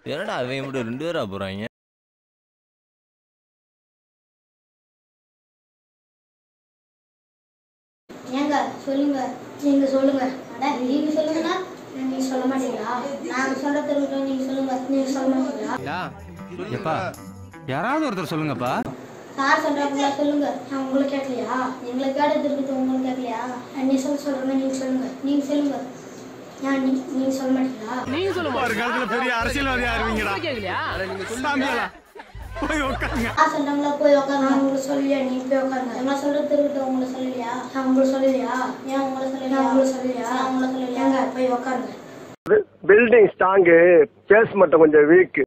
என்னடா அவன் மட்டும் ரெண்டு பேரா போறாங்க ஏங்க சொல்லுங்க நீங்க சொல்லுங்க அட நீங்க சொல்லுங்கண்ணா நீங்க சொல்ல மாட்டீங்களா நாங்க சொல்ற தெரிவிக்கோம் நீங்க சொல்லுங்க நீங்க சொல்ல மாட்டீங்களா எப்பா யாராவது ஒருத்தர் சொல்லுங்கப்பா சார் சொல்றாங்களா சொல்லுங்க நான் உங்களை கேட்கலையா எங்களை கேட்டது இருக்குது உங்களுக்கு கேட்கலையா நீ சொல்ல சொல்றேங்க நீங்க சொல்லுங்க நீங்க சொல்லுங்க ஏன் நீ நீங்க சொல்ல மாட்டீங்களா வருங்காலத்துல பெரிய அரசியல்வாதியா இருவீங்கடா சாமியாளா போய் உட்காருங்க சார் சொல்றாங்களா போய் உட்காருங்க நான் உங்களை சொல்லலையா நீ போய் உட்காருங்க எங்களை சொல்றது தெரிவித்து உங்களை சொல்லலையா நான் உங்களை சொல்லலையா ஏன் உங்களை சொல்லலையா உங்களை சொல்லலையா நான் உங்களை சொல்லலையாங்க போய் உட்காருங்க பில்டிங் ஸ்ட்ராங்கு கேஸ் மட்டும் கொஞ்சம் வீக்